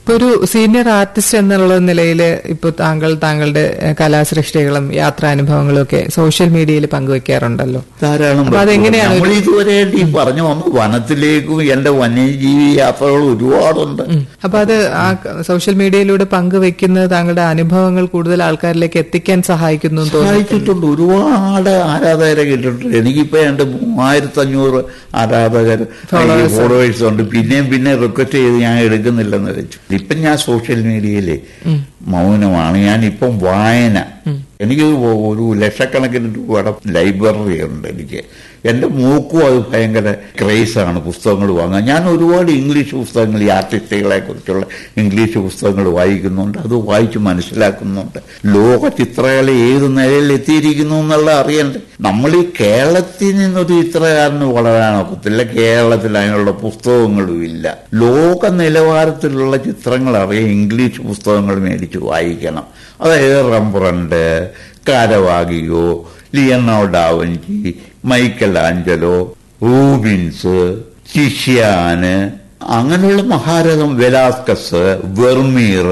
ഇപ്പൊ ഒരു senior artist എന്നുള്ള നിലയിൽ ഇപ്പൊ താങ്കൾ താങ്കളുടെ ഏഹ്, കലാസൃഷ്ടികളും യാത്രാനുഭവങ്ങളും ഒക്കെ സോഷ്യൽ മീഡിയയിൽ പങ്കുവെക്കാറുണ്ടല്ലോ ധാരാളം അപ്പൊ അതെങ്ങനെയാണ് നമ്മൾ ഇതുവരെ ഈ പറഞ്ഞു വന്നു വനത്തിലേക്കും എന്റെ വന്യജീവി യാത്രകൾ ഒരുപാടുണ്ട് ഉം. അപ്പൊ അത് ആ ക- സോഷ്യൽ മീഡിയയിലൂടെ പങ്കുവെക്കുന്നത് താങ്കളുടെ അനുഭവങ്ങൾ കൂടുതൽ ആൾക്കാരിലേക്ക് എത്തിക്കാൻ സഹായിക്കുന്നു എന്ന് തോന്നുന്നു സഹായിച്ചിട്ടുണ്ട് ഒരുപാട് ആരാധകരെ കിട്ടിയിട്ടുണ്ട് എനിക്കിപ്പോ എന്റെ മൂവായിരത്തി അഞ്ഞൂറ് ആരാധകർ Followers. ഫോളോവേഴ്സ് ഉണ്ട് പിന്നെയും പിന്നെ റിക്വസ്റ്റ് ചെയ്ത് ഞാൻ എടുക്കുന്നില്ലെന്ന് വെച്ചു ഇപ്പം ഞാൻ സോഷ്യൽ മീഡിയയിലെ മൗനമാണ് ഞാൻ ഇപ്പം വായന എനിക്ക് ഒരു ലക്ഷക്കണക്കിന് രൂപയുടെ ലൈബ്രറി ഉണ്ട് എനിക്ക് എന്റെ മൂക്കും അത് ഭയങ്കര ക്രേസാണ് പുസ്തകങ്ങൾ വാങ്ങാൻ ഞാൻ ഒരുപാട് ഇംഗ്ലീഷ് പുസ്തകങ്ങൾ ഈ ആർട്ടിസ്റ്റുകളെ കുറിച്ചുള്ള ഇംഗ്ലീഷ് പുസ്തകങ്ങൾ വായിക്കുന്നുണ്ട് അത് വായിച്ച് മനസ്സിലാക്കുന്നുണ്ട് ലോക ചിത്രകല ഏത് നിലയിൽ എത്തിയിരിക്കുന്നു എന്നുള്ള അറിയണ്ടേ നമ്മൾ ഈ കേരളത്തിൽ നിന്നൊരു ചിത്രകാരന് വളരാൻ ഒക്കത്തില്ല കേരളത്തിൽ അതിനുള്ള പുസ്തകങ്ങളും ഇല്ല ലോക നിലവാരത്തിലുള്ള ചിത്രങ്ങൾ അറിയാൻ ഇംഗ്ലീഷ് പുസ്തകങ്ങൾ മേടിച്ച് വായിക്കണം അതായത് Rembrandt Caravaggio Leonardo da Vinci Michelangelo Rubens ശിഷ്യാന് അങ്ങനെയുള്ള മഹാരഥം വെലാസ്കസ് വെർമീർ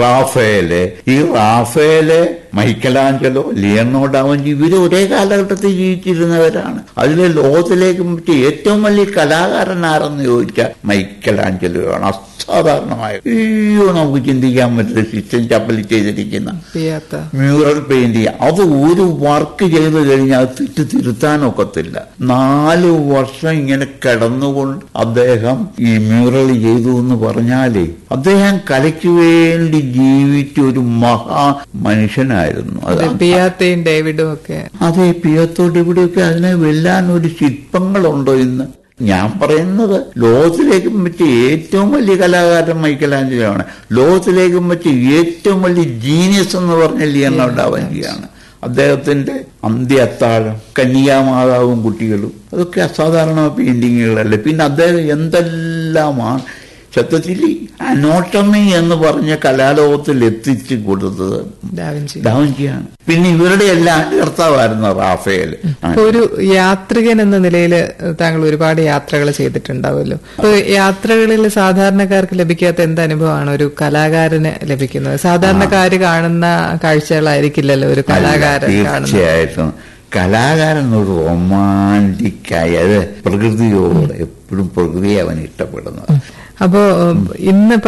റാഫേല് ഈ റാഫേല് മൈക്കലാഞ്ചലോ ലിയനോ ഡാവഞ്ചി ഇവര് ഒരേ കാലഘട്ടത്തിൽ ജീവിച്ചിരുന്നവരാണ് അതിലെ ലോകത്തിലേക്ക് പറ്റിയ ഏറ്റവും വലിയ കലാകാരൻ ആരെന്ന് ചോദിച്ചാൽ മൈക്കലാഞ്ചലോ ആണ് അസാധാരണമായ അയ്യോ നമുക്ക് ചിന്തിക്കാൻ പറ്റില്ല സിസ്റ്റം ചപ്പലി ചെയ്തിരിക്കുന്ന ചെയ്യാത്ത മ്യൂറൽ പെയിന്റിങ് അത് ഒരു വർക്ക് ചെയ്ത് കഴിഞ്ഞാൽ അത് തെറ്റ് തിരുത്താനൊക്കത്തില്ല നാല് വർഷം ഇങ്ങനെ കിടന്നുകൊണ്ട് അദ്ദേഹം ഈ മ്യൂറൽ ചെയ്തു എന്ന് പറഞ്ഞാലേ അദ്ദേഹം കലയ്ക്ക് വേണ്ടി ജീവിച്ച ഒരു മഹാ മനുഷ്യനായിരുന്നു അത് പിയാത്തയും ഡേവിഡും ഒക്കെ അതെ പിയത്തോട്ട് ഇവിടെയൊക്കെ അതിനെ വെല്ലാൻ ഒരു ശില്പങ്ങളുണ്ടോ ഇന്ന് ഞാൻ പറയുന്നത് ലോകത്തിലേക്കും പറ്റിയ ഏറ്റവും വലിയ കലാകാരൻ മൈക്കലാഞ്ചലോ ആണ് ലോകത്തിലേക്കും പറ്റിയ ഏറ്റവും വലിയ ജീനിയസ് എന്ന് പറഞ്ഞ ലിയനോ ഡാവഞ്ചിയാണ് അദ്ദേഹത്തിന്റെ അന്ത്യ അത്താഴം കന്യാമാതാവും കുട്ടികളും അതൊക്കെ അസാധാരണ പെയിന്റിങ്ങുകളല്ലേ പിന്നെ അദ്ദേഹം എന്തെല്ലാമാണ് സത്യത്തിൽ അനോട്ടമി എന്ന് പറഞ്ഞ കലാലോകത്തിൽ എത്തിച്ചു കൊടുത്തത് ഡാവിഞ്ചി ഡാവഞ്ചിയാണ് പിന്നെ ഇവരുടെ എല്ലാം കർത്താവായിരുന്നു റാഫേൽ ഇപ്പൊ ഒരു യാത്രികൻ എന്ന നിലയിൽ താങ്കൾ ഒരുപാട് യാത്രകൾ ചെയ്തിട്ടുണ്ടാവുമല്ലോ അപ്പൊ യാത്രകളിൽ സാധാരണക്കാർക്ക് ലഭിക്കാത്ത എന്ത് അനുഭവമാണ് ഒരു കലാകാരന് ലഭിക്കുന്നത് സാധാരണക്കാര് കാണുന്ന കാഴ്ചകളായിരിക്കില്ലല്ലോ ഒരു കലാകാരൻ കാണുന്നത് തീർച്ചയായിട്ടും കലാകാരൻ ഒരു റൊമാൻറ്റിക്കായി അത് പ്രകൃതിയോട് എപ്പോഴും പ്രകൃതിയെ അവൻ ഇഷ്ടപ്പെടുന്നത് അപ്പോ ഇന്ന്